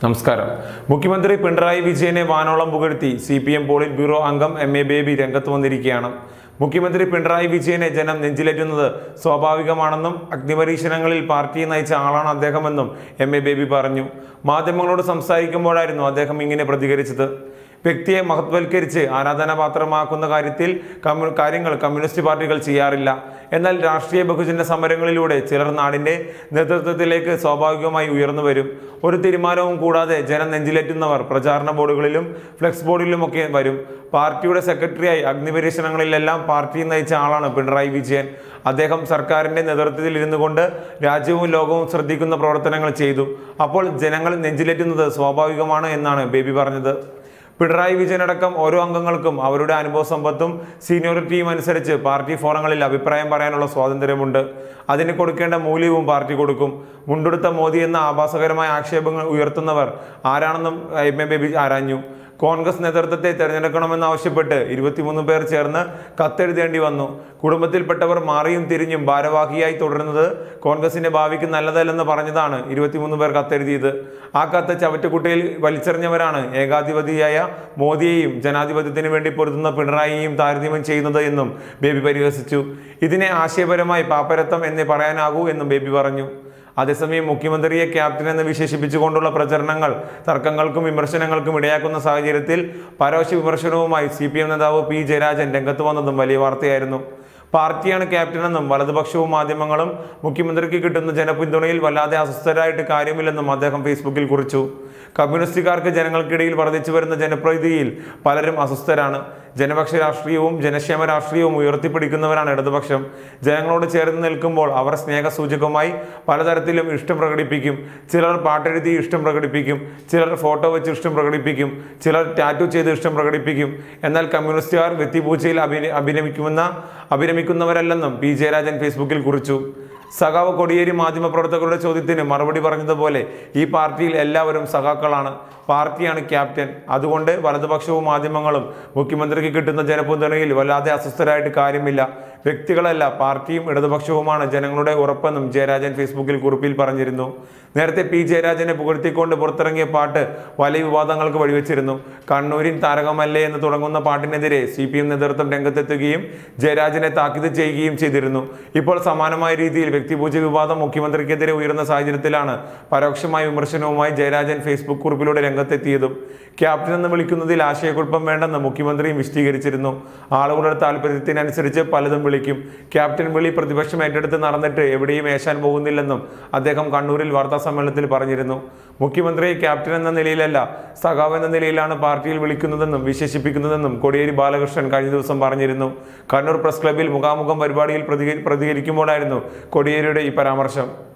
നമസ്കാരം മുഖ്യമന്ത്രി പിണറായി വിജയനെ വാനോളം പുകഴ്ത്തി C P M polit bureau അംഗം എം എ ബേബി രംഗത്ത് വന്നിരിക്കുകയാണ് മുഖ്യമന്ത്രി പിണറായി വിജയനെ ജനം നെഞ്ചിലേറ്റുന്നത് സ്വാഭാവികമാണെന്നും അഗ്നിപരീക്ഷണങ്ങളിൽ പാർട്ടിയെ നയിച്ച ആളാണ് അദ്ദേഹമെന്നും എം എ ബേബി പറഞ്ഞു മാധ്യമങ്ങളോട് സംസാരിക്കുമ്പോഴായിരുന്നു അദ്ദേഹം ഇങ്ങനെ പ്രതികരിച്ചത് വ്യക്തിയെ മഹത്വൽക്കരിച്ച് ആരാധനാപാത്രമാക്കുന്ന കാര്യത്തിൽ കമ്മ്യൂ കാര്യങ്ങൾ കമ്മ്യൂണിസ്റ്റ് പാർട്ടികൾ ചെയ്യാറില്ല എന്നാൽ രാഷ്ട്രീയ ബഹുജന സമരങ്ങളിലൂടെ ചിലർ നാടിന്റെ നേതൃത്വത്തിലേക്ക് സ്വാഭാവികമായി ഉയർന്നു വരും ഒരു തീരുമാനവും കൂടാതെ ജനം നെഞ്ചിലേറ്റുന്നവർ പ്രചാരണ ബോർഡുകളിലും ഫ്ലെക്സ് ബോർഡിലുമൊക്കെ വരും പാർട്ടിയുടെ സെക്രട്ടറിയായി അഗ്നിപരീക്ഷണങ്ങളിലെല്ലാം പാർട്ടി നയിച്ച ആളാണ് പിണറായി വിജയൻ അദ്ദേഹം സർക്കാരിന്റെ നേതൃത്വത്തിൽ ഇരുന്നു കൊണ്ട് രാജ്യവും ലോകവും ശ്രദ്ധിക്കുന്ന പ്രവർത്തനങ്ങൾ ചെയ്തു അപ്പോൾ ജനങ്ങൾ നെഞ്ചിലേറ്റുന്നത് സ്വാഭാവികമാണ് എന്നാണ് ബേബി പറഞ്ഞത് പിണറായി വിജയനടക്കം ഓരോ അംഗങ്ങൾക്കും അവരുടെ അനുഭവ സമ്പത്തും സീനിയോറിറ്റിയും അനുസരിച്ച് പാർട്ടി ഫോറങ്ങളിൽ അഭിപ്രായം പറയാനുള്ള സ്വാതന്ത്ര്യമുണ്ട് അതിന് കൊടുക്കേണ്ട മൂല്യവും പാർട്ടി കൊടുക്കും മുണ്ടെടുത്ത മോദി എന്ന ആഭാസകരമായ ആക്ഷേപങ്ങൾ ഉയർത്തുന്നവർ ആരാണെന്നും എം എ ബേബി ആരാഞ്ഞു കോൺഗ്രസ് നേതൃത്വത്തെ തെരഞ്ഞെടുക്കണമെന്നാവശ്യപ്പെട്ട് ഇരുപത്തിമൂന്ന് പേർ ചേർന്ന് കത്തെഴുതേണ്ടി വന്നു കുടുംബത്തിൽപ്പെട്ടവർ മാറിയും തിരിഞ്ഞും ഭാരവാഹിയായി തുടരുന്നത് കോൺഗ്രസിന്റെ ഭാവിക്ക് നല്ലതല്ലെന്ന് പറഞ്ഞതാണ് ഇരുപത്തിമൂന്ന് പേർ കത്തെഴുതിയത് ആ കത്ത് ചവറ്റുകുട്ടയിൽ വലിച്ചെറിഞ്ഞവരാണ് ഏകാധിപതിയായ മോദിയെയും ജനാധിപത്യത്തിന് വേണ്ടി പൊരുതുന്ന പിണറായിയെയും താരതമ്യം ചെയ്യുന്നത് എന്നും ബേബി പരിഹസിച്ചു ഇതിനെ ആശയപരമായി പാപ്പരത്വം എന്നേ പറയാനാകൂ എന്നും ബേബി പറഞ്ഞു അതേസമയം മുഖ്യമന്ത്രിയെ ക്യാപ്റ്റൻ എന്ന് വിശേഷിപ്പിച്ചുകൊണ്ടുള്ള പ്രചരണങ്ങൾ തർക്കങ്ങൾക്കും വിമർശനങ്ങൾക്കും ഇടയാക്കുന്ന സാഹചര്യത്തിൽ പരോക്ഷ വിമർശനവുമായി സി പി എം നേതാവ് പി ജയരാജൻ രംഗത്ത് വന്നതും വലിയ വാർത്തയായിരുന്നു പാർട്ടിയാണ് ക്യാപ്റ്റനെന്നും വലതുപക്ഷവും മാധ്യമങ്ങളും മുഖ്യമന്ത്രിക്ക് കിട്ടുന്ന ജനപിന്തുണയിൽ വല്ലാതെ അസ്വസ്ഥരായിട്ട് കാര്യമില്ലെന്നും അദ്ദേഹം ഫേസ്ബുക്കിൽ കുറിച്ചു കമ്മ്യൂണിസ്റ്റുകാർക്ക് ജനങ്ങൾക്കിടയിൽ വർദ്ധിച്ചു വരുന്ന ജനപ്രീതിയിൽ പലരും അസ്വസ്ഥരാണ് ജനപക്ഷ രാഷ്ട്രീയവും ജനക്ഷേമ രാഷ്ട്രീയവും ഉയർത്തിപ്പിടിക്കുന്നവരാണ് ഇടതുപക്ഷം ജനങ്ങളോട് ചേർന്ന് നിൽക്കുമ്പോൾ അവർ സ്നേഹസൂചകമായി പലതരത്തിലും ഇഷ്ടം പ്രകടിപ്പിക്കും ചിലർ പാട്ടെഴുതി ഇഷ്ടം പ്രകടിപ്പിക്കും ചിലർ ഫോട്ടോ വെച്ച് ഇഷ്ടം പ്രകടിപ്പിക്കും ചിലർ ടാറ്റു ചെയ്ത് ഇഷ്ടം പ്രകടിപ്പിക്കും എന്നാൽ കമ്മ്യൂണിസ്റ്റുകാർ വ്യക്തിപൂജയിൽ അഭിന അഭിനമിക്കുമെന്ന അഭിനമിക്കുന്നവരല്ലെന്നും പി ജയരാജൻ ഫേസ്ബുക്കിൽ കുറിച്ചു സഖാവ് കൊടിയേരി മാധ്യമപ്രവർത്തകരുടെ ചോദ്യത്തിന് മറുപടി പറഞ്ഞതുപോലെ ഈ പാർട്ടിയിൽ എല്ലാവരും സഖാക്കളാണ് പാർട്ടിയാണ് ക്യാപ്റ്റൻ അതുകൊണ്ട് വലതുപക്ഷവും മാധ്യമങ്ങളും മുഖ്യമന്ത്രിക്ക് കിട്ടുന്ന ജനപിന്തുണയിൽ വല്ലാതെ അസ്വസ്ഥരായിട്ട് കാര്യമില്ല വ്യക്തികളല്ല പാർട്ടിയും ഇടതുപക്ഷവുമാണ് ജനങ്ങളുടെ ഉറപ്പെന്നും ജയരാജൻ ഫേസ്ബുക്കിൽ കുറിപ്പിൽ പറഞ്ഞിരുന്നു നേരത്തെ പി ജയരാജനെ പുകഴ്ത്തിക്കൊണ്ട് പുറത്തിറങ്ങിയ പാട്ട് വലിയ വിവാദങ്ങൾക്ക് വഴിവെച്ചിരുന്നു കണ്ണൂരിൻ താരകമല്ലേ എന്ന് തുടങ്ങുന്ന പാട്ടിനെതിരെ സി പി എം നേതൃത്വം രംഗത്തെത്തുകയും ജയരാജനെ താക്കീത് ചെയ്യുകയും ചെയ്തിരുന്നു ഇപ്പോൾ സമാനമായ രീതിയിൽ വ്യക്തിപൂജ വിവാദം മുഖ്യമന്ത്രിക്കെതിരെ ഉയർന്ന സാഹചര്യത്തിലാണ് പരോക്ഷമായ വിമർശനവുമായി ജയരാജൻ ഫേസ്ബുക്ക് കുറിപ്പിലൂടെ രംഗത്തെത്തിയതും ക്യാപ്റ്റൻ എന്ന് വിളിക്കുന്നതിൽ ആശയക്കുഴപ്പം വേണ്ടെന്ന് മുഖ്യമന്ത്രിയും വിശദീകരിച്ചിരുന്നു ആളുകളുടെ താല്പര്യത്തിനനുസരിച്ച് പലതും വിളിക്കും ക്യാപ്റ്റൻ വിളി പ്രതിപക്ഷം ഏറ്റെടുത്ത് നടന്നിട്ട് എവിടെയും ഏശാൻ പോകുന്നില്ലെന്നും അദ്ദേഹം കണ്ണൂരിൽ വാർത്താ സമ്മേളനത്തിൽ പറഞ്ഞിരുന്നു മുഖ്യമന്ത്രിയെ ക്യാപ്റ്റൻ എന്ന നിലയിലല്ല സഖാവ് എന്ന നിലയിലാണ് പാർട്ടിയിൽ വിളിക്കുന്നതെന്നും വിശേഷിപ്പിക്കുന്നതെന്നും കോടിയേരി ബാലകൃഷ്ണൻ കഴിഞ്ഞ ദിവസം പറഞ്ഞിരുന്നു കണ്ണൂർ പ്രസ് ക്ലബ്ബിൽ മുഖാമുഖം പരിപാടിയിൽ പ്രതികരി പ്രതികരിക്കുമ്പോഴായിരുന്നു കോടിയേരിയുടെ ഈ പരാമർശം